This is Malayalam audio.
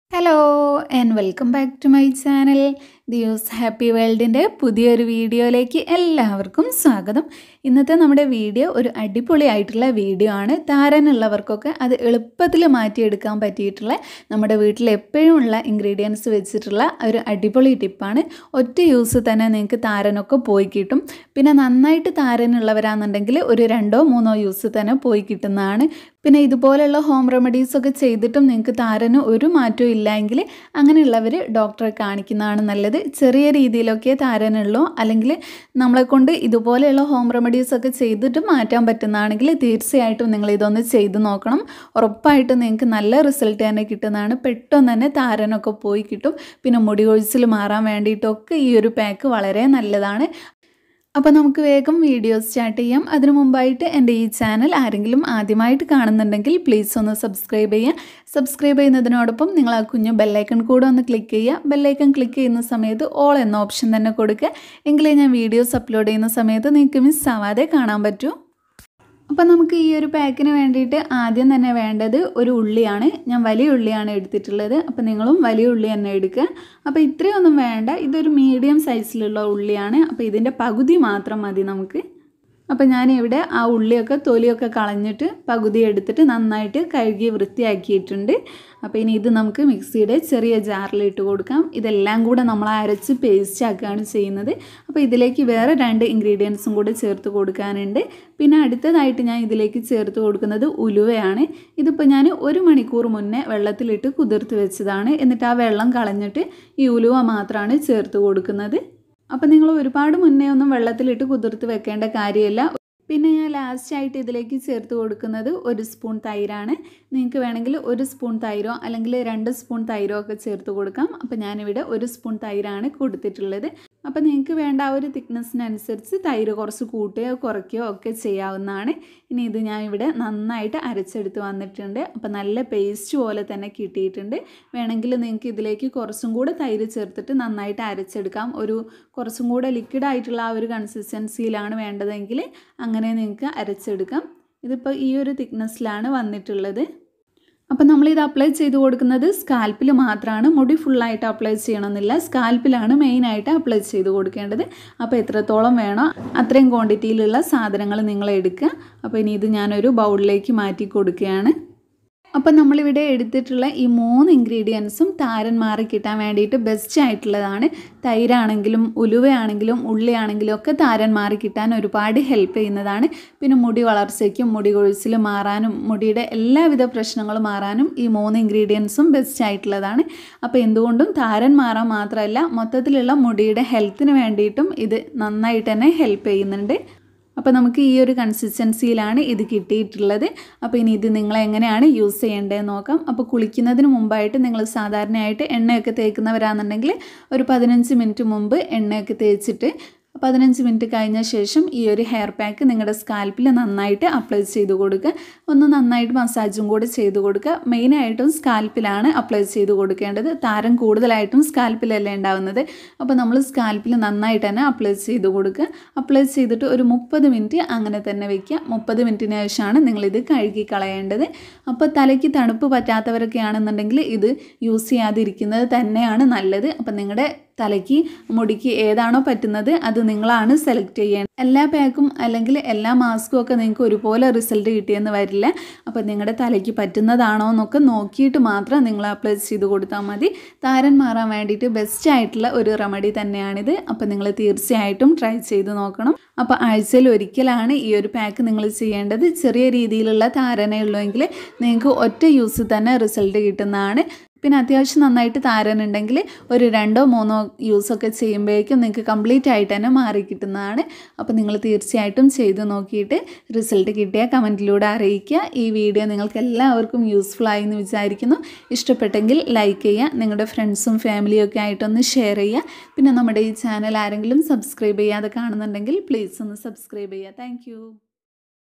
hello and welcome back to my channel ദിയൂസ് ഹാപ്പി വേൾഡിൻ്റെ പുതിയൊരു വീഡിയോയിലേക്ക് എല്ലാവർക്കും സ്വാഗതം ഇന്നത്തെ നമ്മുടെ വീഡിയോ ഒരു അടിപൊളിയായിട്ടുള്ള വീഡിയോ ആണ് താരനുള്ളവർക്കൊക്കെ അത് എളുപ്പത്തിൽ മാറ്റിയെടുക്കാൻ പറ്റിയിട്ടുള്ള നമ്മുടെ വീട്ടിൽ എപ്പോഴും ഉള്ള ഇൻഗ്രീഡിയൻസ് വെച്ചിട്ടുള്ള ഒരു അടിപൊളി ടിപ്പാണ് ഒറ്റ യൂസ് തന്നെ നിങ്ങൾക്ക് താരനൊക്കെ പോയി കിട്ടും പിന്നെ നന്നായിട്ട് താരനുള്ളവരാണെന്നുണ്ടെങ്കിൽ ഒരു രണ്ടോ മൂന്നോ യൂസ് തന്നെ പോയി കിട്ടുന്നതാണ് പിന്നെ ഇതുപോലെയുള്ള ഹോം റെമഡീസ് ഒക്കെ ചെയ്തിട്ടും നിങ്ങൾക്ക് താരന് ഒരു മാറ്റവും ഇല്ലെങ്കിൽ അങ്ങനെയുള്ളവർ ഡോക്ടറെ കാണിക്കുന്നതാണ് നല്ലത് ചെറിയ രീതിയിലൊക്കെ താരനുള്ളൂ അല്ലെങ്കിൽ നമ്മളെ കൊണ്ട് ഇതുപോലെയുള്ള ഹോം റെമഡീസ് ഒക്കെ ചെയ്തിട്ട് മാറ്റാൻ പറ്റുന്നതാണെങ്കിൽ തീർച്ചയായിട്ടും നിങ്ങൾ ഇതൊന്ന് ചെയ്ത് നോക്കണം ഉറപ്പായിട്ടും നിങ്ങൾക്ക് നല്ല റിസൾട്ട് തന്നെ കിട്ടുന്നതാണ് പെട്ടെന്ന് തന്നെ താരനൊക്കെ പോയി കിട്ടും പിന്നെ മുടി കൊഴിച്ചിൽ മാറാൻ വേണ്ടിയിട്ടൊക്കെ ഈ ഒരു പാക്ക് വളരെ നല്ലതാണ് അപ്പോൾ നമുക്ക് വേഗം വീഡിയോ സ്റ്റാർട്ട് ചെയ്യാം അതിനു മുമ്പായിട്ട് എൻ്റെ ഈ ചാനൽ ആരെങ്കിലും ആദ്യമായിട്ട് കാണുന്നുണ്ടെങ്കിൽ പ്ലീസ് ഒന്ന് സബ്സ്ക്രൈബ് ചെയ്യുക സബ്സ്ക്രൈബ് ചെയ്യുന്നതിനോടൊപ്പം നിങ്ങൾ ആ കുഞ്ഞു ബെല്ലൈക്കൺ കൂടെ ഒന്ന് ക്ലിക്ക് ചെയ്യുക ബെല്ലൈക്കൺ ക്ലിക്ക് ചെയ്യുന്ന സമയത്ത് ഓൾ എന്ന ഓപ്ഷൻ തന്നെ കൊടുക്കുക എങ്കിലേ ഞാൻ വീഡിയോസ് അപ്ലോഡ് ചെയ്യുന്ന സമയത്ത് നിങ്ങൾക്ക് മിസ് ആവാതെ കാണാൻ പറ്റൂ അപ്പോൾ നമുക്ക് ഈ ഒരു പാക്കിന് വേണ്ടിയിട്ട് ആദ്യം തന്നെ വേണ്ടത് ഒരു ഉള്ളിയാണ് ഞാൻ വലിയ ഉള്ളിയാണ് എടുത്തിട്ടുള്ളത് അപ്പോൾ നിങ്ങളും വലിയ ഉള്ളി തന്നെ എടുക്കുക അപ്പോൾ ഇത്രയൊന്നും വേണ്ട ഇതൊരു മീഡിയം സൈസിലുള്ള ഉള്ളിയാണ് അപ്പോൾ ഇതിൻ്റെ പകുതി മാത്രം മതി നമുക്ക് അപ്പോൾ ഞാനിവിടെ ആ ഉള്ളിയൊക്കെ തൊലിയൊക്കെ കളഞ്ഞിട്ട് പകുതി എടുത്തിട്ട് നന്നായിട്ട് കഴുകി വൃത്തിയാക്കിയിട്ടുണ്ട് അപ്പോൾ ഇനി ഇത് നമുക്ക് മിക്സിയുടെ ചെറിയ ജാറിലിട്ട് കൊടുക്കാം ഇതെല്ലാം കൂടെ നമ്മൾ അരച്ച് പേസ്റ്റ് ആക്കുകയാണ് ചെയ്യുന്നത് അപ്പോൾ ഇതിലേക്ക് വേറെ രണ്ട് ഇൻഗ്രീഡിയൻസും കൂടെ ചേർത്ത് കൊടുക്കാനുണ്ട് പിന്നെ അടുത്തതായിട്ട് ഞാൻ ഇതിലേക്ക് ചേർത്ത് കൊടുക്കുന്നത് ഉലുവയാണ് ഇതിപ്പോൾ ഞാൻ ഒരു മണിക്കൂർ മുന്നേ വെള്ളത്തിലിട്ട് കുതിർത്ത് വെച്ചതാണ് എന്നിട്ട് ആ വെള്ളം കളഞ്ഞിട്ട് ഈ ഉലുവ മാത്രമാണ് ചേർത്ത് കൊടുക്കുന്നത് അപ്പോൾ നിങ്ങൾ ഒരുപാട് മുന്നേ ഒന്നും വെള്ളത്തിലിട്ട് കുതിർത്ത് വെക്കേണ്ട കാര്യമില്ല പിന്നെ ഞാൻ ലാസ്റ്റ് ആയിട്ട് ഇതിലേക്ക് ചേർത്ത് കൊടുക്കുന്നത് ഒരു സ്പൂൺ തൈരാണ് നിങ്ങൾക്ക് വേണമെങ്കിൽ ഒരു സ്പൂൺ തൈരോ അല്ലെങ്കിൽ രണ്ട് സ്പൂൺ തൈരോ ഒക്കെ ചേർത്ത് കൊടുക്കാം അപ്പോൾ ഞാനിവിടെ ഒരു സ്പൂൺ തൈരാണ് കൊടുത്തിട്ടുള്ളത് അപ്പോൾ നിങ്ങൾക്ക് വേണ്ട ആ ഒരു തിക്നെസ്സിനനുസരിച്ച് തൈര് കുറച്ച് കൂട്ടുകയോ കുറയ്ക്കുകയോ ഒക്കെ ചെയ്യാവുന്നതാണ് ഇനി ഇത് ഞാൻ ഇവിടെ നന്നായിട്ട് അരച്ചെടുത്ത് വന്നിട്ടുണ്ട് അപ്പോൾ നല്ല പേസ്റ്റ് പോലെ തന്നെ കിട്ടിയിട്ടുണ്ട് വേണമെങ്കിൽ നിങ്ങൾക്ക് ഇതിലേക്ക് കുറച്ചും കൂടെ തൈര് ചേർത്തിട്ട് നന്നായിട്ട് അരച്ചെടുക്കാം ഒരു കുറച്ചും കൂടെ ലിക്വിഡ് ആയിട്ടുള്ള ആ ഒരു കൺസിസ്റ്റൻസിയിലാണ് വേണ്ടതെങ്കിൽ അങ്ങനെ നിങ്ങൾക്ക് അരച്ചെടുക്കാം ഇതിപ്പോൾ ഈ ഒരു തിക്നെസ്സിലാണ് വന്നിട്ടുള്ളത് അപ്പോൾ നമ്മളിത് അപ്ലൈ ചെയ്ത് കൊടുക്കുന്നത് സ്കാൽപ്പിൽ മാത്രമാണ് മുടി ഫുള്ളായിട്ട് അപ്ലൈ ചെയ്യണമെന്നില്ല സ്കാൽപ്പിലാണ് മെയിനായിട്ട് അപ്ലൈ ചെയ്ത് കൊടുക്കേണ്ടത് അപ്പോൾ എത്രത്തോളം വേണോ അത്രയും ക്വാണ്ടിറ്റിയിലുള്ള സാധനങ്ങൾ നിങ്ങൾ എടുക്കുക അപ്പോൾ ഇനി ഇത് ഞാനൊരു ബൗളിലേക്ക് മാറ്റി കൊടുക്കുകയാണ് അപ്പോൾ നമ്മളിവിടെ എടുത്തിട്ടുള്ള ഈ മൂന്ന് ഇൻഗ്രീഡിയൻസും താരൻ മാറി കിട്ടാൻ വേണ്ടിയിട്ട് ബെസ്റ്റ് ആയിട്ടുള്ളതാണ് തൈരാണെങ്കിലും ഉലുവയാണെങ്കിലും ഉള്ളിയാണെങ്കിലും ഒക്കെ താരൻ മാറി കിട്ടാൻ ഒരുപാട് ഹെൽപ്പ് ചെയ്യുന്നതാണ് പിന്നെ മുടി വളർച്ചയ്ക്കും മുടി കൊഴിച്ചിൽ മാറാനും മുടിയുടെ എല്ലാവിധ പ്രശ്നങ്ങളും മാറാനും ഈ മൂന്ന് ഇൻഗ്രീഡിയൻസും ബെസ്റ്റ് ആയിട്ടുള്ളതാണ് അപ്പോൾ എന്തുകൊണ്ടും താരൻ മാറാൻ മാത്രമല്ല മൊത്തത്തിലുള്ള മുടിയുടെ ഹെൽത്തിന് വേണ്ടിയിട്ടും ഇത് നന്നായിട്ട് തന്നെ ഹെൽപ്പ് ചെയ്യുന്നുണ്ട് അപ്പോൾ നമുക്ക് ഈ ഒരു കൺസിസ്റ്റൻസിയിലാണ് ഇത് കിട്ടിയിട്ടുള്ളത് അപ്പോൾ ഇനി ഇത് നിങ്ങൾ എങ്ങനെയാണ് യൂസ് ചെയ്യേണ്ടതെന്ന് നോക്കാം അപ്പോൾ കുളിക്കുന്നതിന് മുമ്പായിട്ട് നിങ്ങൾ സാധാരണയായിട്ട് എണ്ണയൊക്കെ തേക്കുന്നവരാണെന്നുണ്ടെങ്കിൽ ഒരു പതിനഞ്ച് മിനിറ്റ് മുമ്പ് എണ്ണയൊക്കെ തേച്ചിട്ട് പതിനഞ്ച് മിനിറ്റ് കഴിഞ്ഞ ശേഷം ഈ ഒരു ഹെയർ പാക്ക് നിങ്ങളുടെ സ്കാൽപ്പിൽ നന്നായിട്ട് അപ്ലൈ ചെയ്ത് കൊടുക്കുക ഒന്ന് നന്നായിട്ട് മസാജും കൂടെ ചെയ്ത് കൊടുക്കുക മെയിനായിട്ടും സ്കാൽപ്പിലാണ് അപ്ലൈ ചെയ്ത് കൊടുക്കേണ്ടത് താരം കൂടുതലായിട്ടും സ്കാൽപ്പിലല്ലേ ഉണ്ടാവുന്നത് അപ്പോൾ നമ്മൾ സ്കാൽപ്പിൽ നന്നായിട്ട് തന്നെ അപ്ലൈ ചെയ്ത് കൊടുക്കുക അപ്ലൈ ചെയ്തിട്ട് ഒരു മുപ്പത് മിനിറ്റ് അങ്ങനെ തന്നെ വയ്ക്കുക മുപ്പത് മിനിറ്റിന് ശേഷമാണ് നിങ്ങളിത് കഴുകി കളയേണ്ടത് അപ്പോൾ തലയ്ക്ക് തണുപ്പ് പറ്റാത്തവരൊക്കെ ആണെന്നുണ്ടെങ്കിൽ ഇത് യൂസ് ചെയ്യാതിരിക്കുന്നത് തന്നെയാണ് നല്ലത് അപ്പോൾ നിങ്ങളുടെ തലയ്ക്ക് മുടിക്ക് ഏതാണോ പറ്റുന്നത് അത് നിങ്ങളാണ് സെലക്ട് ചെയ്യേണ്ടത് എല്ലാ പാക്കും അല്ലെങ്കിൽ എല്ലാ മാസ്കും ഒക്കെ നിങ്ങൾക്ക് ഒരുപോലെ റിസൾട്ട് കിട്ടിയെന്ന് വരില്ല അപ്പോൾ നിങ്ങളുടെ തലയ്ക്ക് പറ്റുന്നതാണോ എന്നൊക്കെ നോക്കിയിട്ട് മാത്രം നിങ്ങൾ അപ്ലൈ ചെയ്ത് കൊടുത്താൽ മതി താരൻ മാറാൻ വേണ്ടിയിട്ട് ബെസ്റ്റ് ആയിട്ടുള്ള ഒരു റെമഡി തന്നെയാണിത് അപ്പോൾ നിങ്ങൾ തീർച്ചയായിട്ടും ട്രൈ ചെയ്ത് നോക്കണം അപ്പോൾ ആഴ്ചയിൽ ഒരിക്കലാണ് ഈ ഒരു പാക്ക് നിങ്ങൾ ചെയ്യേണ്ടത് ചെറിയ രീതിയിലുള്ള താരനേ ഉള്ളുവെങ്കിൽ നിങ്ങൾക്ക് ഒറ്റ യൂസ് തന്നെ റിസൾട്ട് കിട്ടുന്നതാണ് പിന്നെ അത്യാവശ്യം നന്നായിട്ട് താരനുണ്ടെങ്കിൽ ഒരു രണ്ടോ മൂന്നോ യൂസൊക്കെ ചെയ്യുമ്പോഴേക്കും നിങ്ങൾക്ക് കംപ്ലീറ്റ് ആയിട്ട് തന്നെ മാറി കിട്ടുന്നതാണ് അപ്പോൾ നിങ്ങൾ തീർച്ചയായിട്ടും ചെയ്ത് നോക്കിയിട്ട് റിസൾട്ട് കിട്ടിയ കമൻറ്റിലൂടെ അറിയിക്കുക ഈ വീഡിയോ നിങ്ങൾക്ക് എല്ലാവർക്കും യൂസ്ഫുൾ ആയി എന്ന് വിചാരിക്കുന്നു ഇഷ്ടപ്പെട്ടെങ്കിൽ ലൈക്ക് ചെയ്യുക നിങ്ങളുടെ ഫ്രണ്ട്സും ഫാമിലിയും ഒക്കെ ആയിട്ടൊന്ന് ഷെയർ ചെയ്യുക പിന്നെ നമ്മുടെ ഈ ചാനൽ ആരെങ്കിലും സബ്സ്ക്രൈബ് ചെയ്യാതെ കാണുന്നുണ്ടെങ്കിൽ പ്ലീസ് ഒന്ന് സബ്സ്ക്രൈബ് ചെയ്യുക താങ്ക്